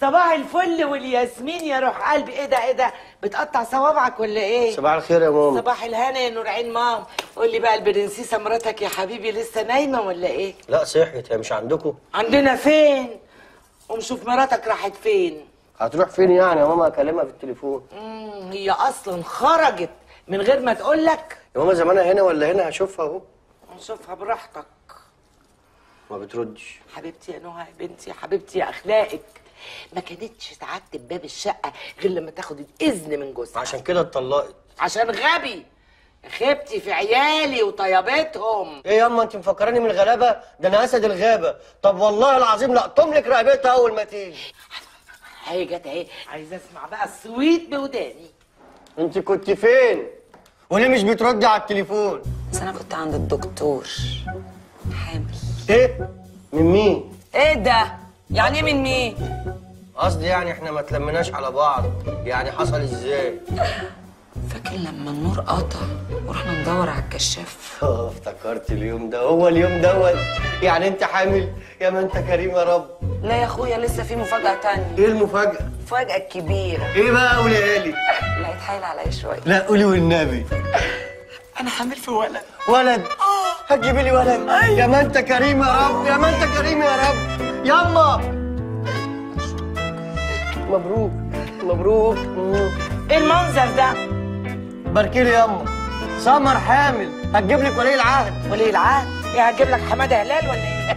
صباح الفل والياسمين يا روح قلبي ايه ده ايه ده بتقطع صوابعك ولا ايه صباح الخير يا ماما صباح الهنا يا نور عين مام قول لي بقى البرنسيسه مراتك يا حبيبي لسه نايمه ولا ايه لا صحيت هي مش عندكم عندنا فين قوم شوف مراتك راحت فين هتروح فين يعني يا ماما اكلمها في التليفون مم، هي اصلا خرجت من غير ما تقول لك يا ماما زمانها هنا ولا هنا هشوفها اهو نشوفها براحتك ما بتردش حبيبتي يا نهى يا بنتي يا حبيبتي يا اخلاقك ما كانتش تعدي باب الشقه غير لما تاخد الاذن من جوزها عشان كده اتطلقت عشان غبي خبتي في عيالي وطيبتهم ايه ياما انت مفكراني من الغلابه ده انا اسد الغابه طب والله العظيم لقطم لك رقبتها اول ما تيجي هي جت اهي عايزه اسمع بقى السويت بوداني انت كنت فين وليه مش بتردي على التليفون بس انا كنت عند الدكتور حامل ايه من مين ايه ده يعني ايه من مين قصدي يعني احنا ما تلمناش على بعض يعني حصل ازاي فاكر لما النور قطع ورحنا ندور على الكشاف اه افتكرت اليوم ده هو اليوم دوت يعني انت حامل يا ما انت كريم يا رب لا يا اخويا لسه في مفاجأة تانية ايه المفاجأة المفاجأة الكبيرة ايه بقى قولي لي لا يتحايل عليا شوية لا قولي والنبي انا حامل في ولد ولد هتجيبي لي ولد يا ما انت كريم يا رب يا ما انت كريم يا رب يلا مبروك مبروك مم. ايه المنظر ده باركي لي يما سمر حامل هتجيب لك ولي العهد ولي العهد ايه هتجيب لك حماده هلال ولا ايه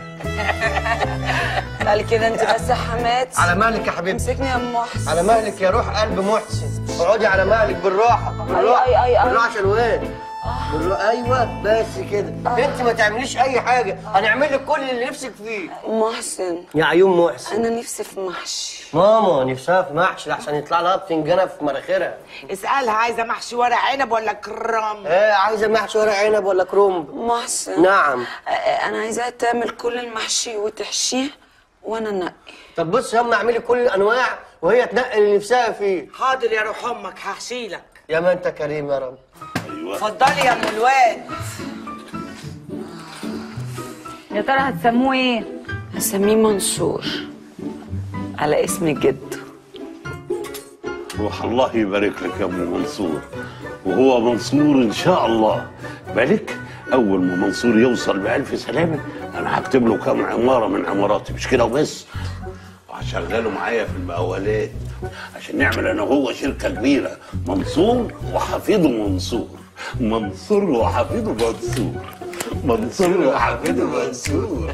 قال كده انت بس يا حماتي على مهلك يا حبيبتي امسكني يا ام محسن على مهلك يا روح قلب محسن اقعدي على مهلك بالراحه بالراحه أي- أي- أي. بالراحه عشان وين بالراحه ايوه بس كده انت ما تعمليش اي حاجه هنعمل لك كل اللي نفسك فيه محسن يا عيون محسن انا نفسي في محشي ماما نفسها في محشي لحسن يطلع لها بتنجانه في مناخيرها اسالها عايزه محشي ورق عنب ولا كرام ايه عايزه محشي ورق عنب ولا كرنب محسن نعم آه، انا عايزاها تعمل كل المحشي وتحشيه وانا انقي طب بص يا اما اعملي كل الانواع وهي تنقي اللي نفسها فيه حاضر يا روح امك هحشيلك يا ما انت كريم يا رب اتفضلي يا ام الواد يا ترى هتسموه ايه؟ هسميه منصور على اسم جده روح الله يبارك لك يا ابو منصور وهو منصور ان شاء الله بالك اول ما منصور يوصل بألف سلامه انا هكتب له كام عماره من عماراتي مش كده وبس وهشغله معايا في المقاولات عشان نعمل انا وهو شركه كبيره منصور وحفيده منصور منصور وحفيده منصور منصور وحفيده منصور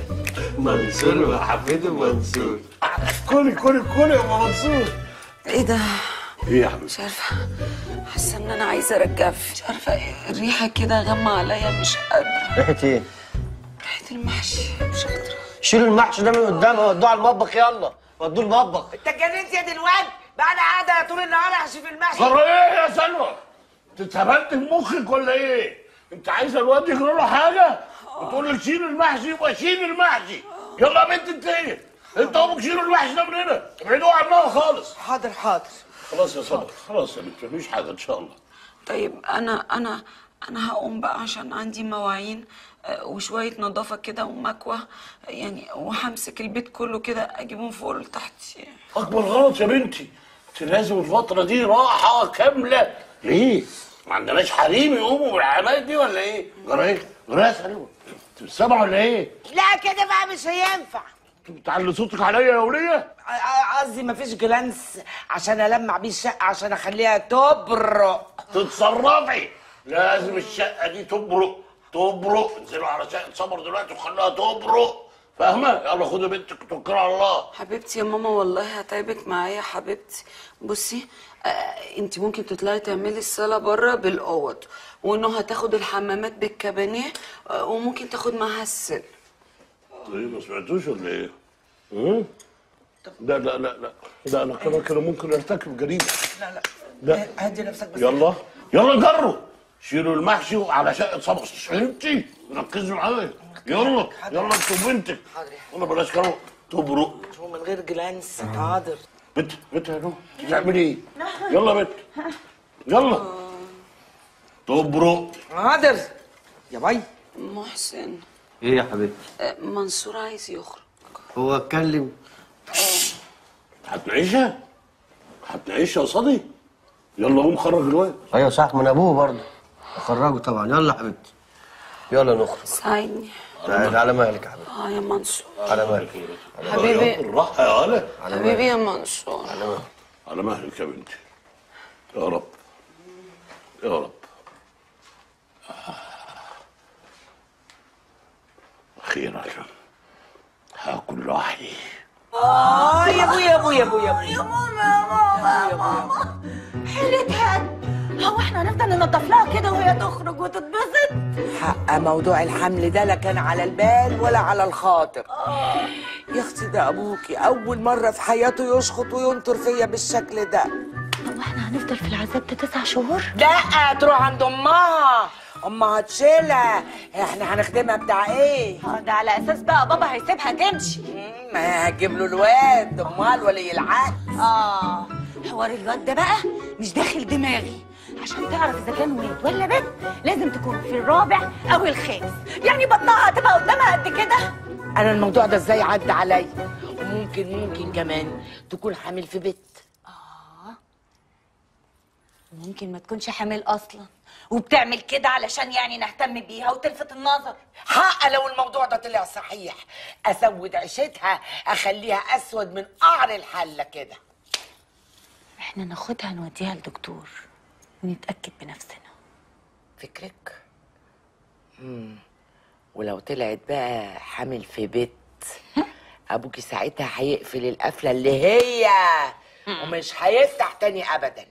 منصور وحفيده منصور كلي كلي كلي يا أم منصور ايه ده ايه يا حبيبي مش عارفه حاسه ان انا عايزه ارجف مش عارفه إيه، الريحه كده غمى عليا مش قادره ريحه ايه ريحه المحشي مش قادره شيلوا المحشي ده من قدام ودوه على المطبخ يلا ودوه المطبخ انت اتجننت يا دلوقتي بقى انا قاعده طول النهار احشي في المحشي ترى ايه يا سلوى؟ انت اتهبلت في مخك ولا ايه؟ انت عايزه الواد يجرى له حاجه؟ وتقول لك شيل المحشي يبقى شيل المحشي يلا يا بنت انت ايه؟ انت امك شيلوا المحشي ده من هنا ابعدوه عنها خالص حاضر حاضر خلاص يا صبر خلاص يا بنت مفيش حاجه ان شاء الله طيب انا انا انا هقوم بقى عشان عندي مواعين آه، وشويه نظافه كده ومكوه يعني وهمسك البيت كله كده اجيبهم فوق لتحت اكبر غلط يا بنتي انت لازم الفتره دي راحه كامله ليه؟ ما عندناش حريم يقوموا بالعمايل دي ولا ايه؟ جرى ايه؟ جرى إيه يا سلوى؟ انت مش سامعه ولا ايه؟ لا كده بقى مش هينفع انت بتعلي صوتك عليا يا وليه؟ ع- قصدي مفيش جلانس عشان المع بيه الشقه عشان اخليها تبرق تتصرفي لازم الشقه دي تبرق تبرق انزلوا على شقه سمر دلوقتي وخلوها تبرق فاهمه يلا خدي بنتك توكلي على الله حبيبتي يا ماما والله هتعبك معايا يا حبيبتي بصي آه انت ممكن تطلعي تعملي الصاله بره بالاوض وانه هتاخد الحمامات بالكابانيه آه وممكن تاخد معاها السل ايه ما سمعتوش ولا ايه؟ هم؟ لا لا لا لا لا انا كده كده ممكن ارتكب جريمه لا لا لا هدي نفسك بس يلا يلا جروا شيلوا المحشي على شقه صبر فهمتي ركزوا معايا يلا يلا انتوا بنتك يلا بلاش كلام تبرق هو من غير جلانس حاضر بنت بنت يا نور بتعملي ايه؟ يلا بنت يلا تبرق حاضر يا باي محسن ايه يا حبيبتي آه منصور عايز يخرج هو اتكلم هتنعيشها هتنعيشها قصادي يلا قوم خرج الواد ايوه صح من ابوه برضه اخرجه طبعا يلا حبيبتي يلا نخرج ساعدني تعالى على مهلك يا حبيبتي اه يا منصور على مهلك حبيبي بالراحه يا ولا حبيبي يا منصور على مهلك على مهلك يا بنتي يا رب يا رب أخيرا هاكل لوحدي اه يا ابويا يا ابويا يا ابويا يا ابويا يا ماما يا ماما يا ماما حيلتها هو احنا هنفضل ننضف لها كده وهي تخرج وتتبسط حق موضوع الحمل ده لا كان على البال ولا على الخاطر يا اختي ده ابوكي اول مره في حياته يشخط وينطر فيا بالشكل ده هو احنا هنفضل في العذاب ده تسع شهور لا تروح عند امها امها هتشيلها احنا هنخدمها بتاع ايه اه ده على اساس بقى بابا هيسيبها تمشي مم، ما هي هتجيب له الواد امال ولي العهد اه حوار الواد ده بقى مش داخل دماغي عشان تعرف اذا كان واد ولا بنت لازم تكون في الرابع او الخامس يعني بطنها هتبقى قدامها قد كده انا الموضوع ده ازاي عدى عليا وممكن ممكن كمان تكون حامل في بيت ممكن ما تكونش حامل اصلا وبتعمل كده علشان يعني نهتم بيها وتلفت النظر حق لو الموضوع ده طلع صحيح اسود عيشتها اخليها اسود من قعر الحله كده احنا ناخدها نوديها لدكتور ونتاكد بنفسنا فكرك مم. ولو طلعت بقى حامل في بيت ابوكي ساعتها هيقفل القفله اللي هي ومش هيفتح تاني ابدا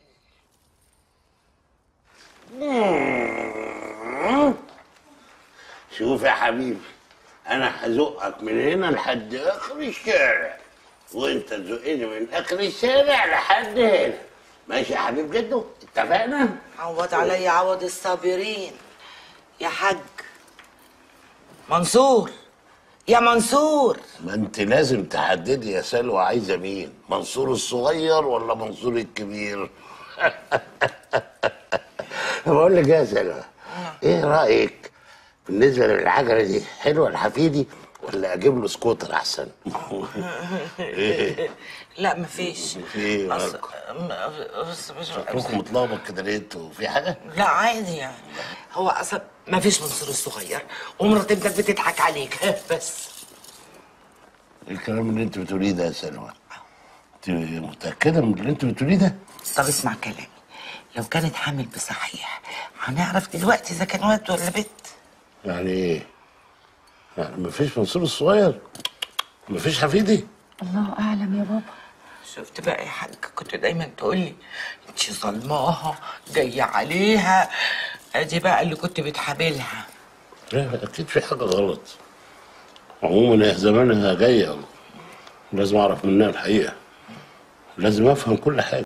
شوف يا حبيبي انا هزقك من هنا لحد اخر الشارع وانت تزقني من اخر الشارع لحد هنا ماشي يا حبيب جدو اتفقنا عوض عليا عوض الصابرين يا حاج منصور يا منصور ما انت لازم تحددي يا سلوى عايزه مين منصور الصغير ولا منصور الكبير بقول لك يا سلوى ايه رايك بالنسبه للعجله دي حلوه الحفيدي ولا اجيب له سكوتر احسن ايه لا مفيش في ايه أص... مالكم؟ م- بس مش شكلكم متلخبط كده ليه انتوا في حاجه لا عادي يعني هو اصلا مفيش منصور الصغير ومرات ابنك بتضحك عليك بس الكلام اللي انت بتقوليه ده يا سلوى انت متاكده من اللي انت بتقوليه ده طب اسمع كلامي لو كانت حامل بصحيح هنعرف دلوقتي اذا كان ولد ولا بنت يعني ايه يعني مفيش منصور الصغير مفيش حفيدي الله اعلم يا بابا شفت بقى يا حاج كنت دايما تقولي انت ظلماها جايه عليها ادي بقى اللي كنت بتحابلها لا اكيد في حاجه غلط عموما هي زمانها جايه لازم اعرف منها الحقيقه لازم افهم كل حاجه